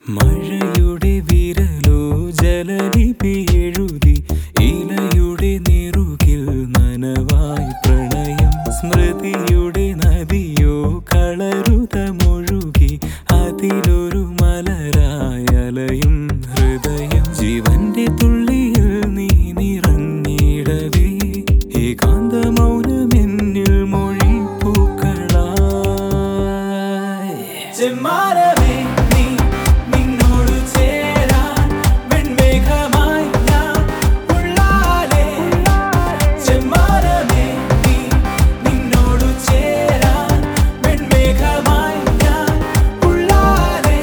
മഴയുടെ വിരലോ ജലലിപി എഴുതി ഇലയുടെ നിറുകിൽ നനവായി പ്രണയം സ്മൃതിയുടെ നദിയോ കളരുതമൊഴുകി അതിലൊരു മലരായലയും ഹൃദയം ജീവന്റെ തുള്ളിയിൽ നീ നിറഞ്ഞിടവേ ഏകാന്ത മൗനമെന്നിൽ മൊഴി പൂക്കളായി ചെമ്മാരമേ നീ നിന്നോട് ചേരാൻ വെൺമേഘമായി ഞാൻ ഉള്ളാലേ ചെമ്മാരമേ നീ നിന്നോട് ചേരാൻ വെൺമേഘമായി ഞാൻ ഉള്ളാലേ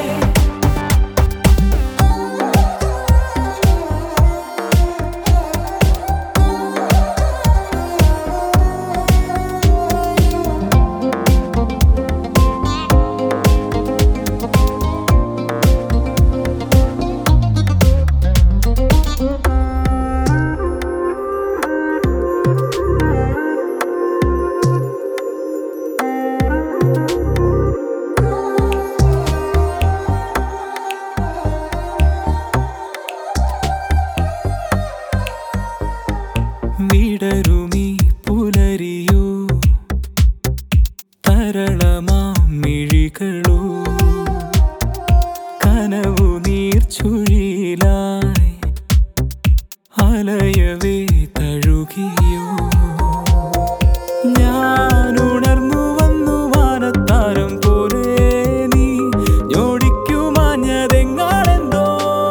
വിടരുമീ പുലരിയോ തരളമാം മിഴികളോ കനവു നീർച്ചുഴിയിലായി അലയവേ തഴുകിയോ ഞാൻ ഉണർന്നു വന്നു വാനത്താരം പോലെ നീ ഞോടിക്കുമാഞ്ഞതെങ്ങാണെന്തോ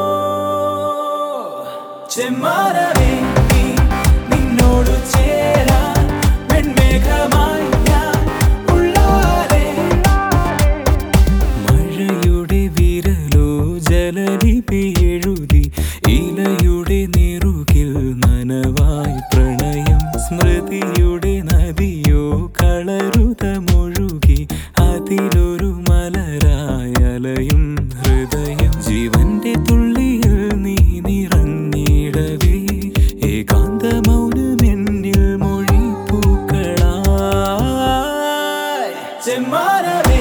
ചെമ്മാരമേ നീ നിന്നോട് ചേരാൻ വെൺമേഘമായി ഞാൻ ഉള്ളാലേ മഴയുടെ വിരലോ ജലലിപി എഴുതി ഇലയുടെ നിറുകിൽ നനവായി പ്രണയം സ്മൃതിയുടെ നദിയോ കളരുതമൊഴുകി അതിലൊരു മലരായലയും ഹൃദയം ജീവന്റെ തുള്ളിയിൽ നീ നിറഞ്ഞിടവേ ഏകാന്ത മൗനമെന്നിൽ മൊഴി പൂക്കളായി ചെമ്മാരമേ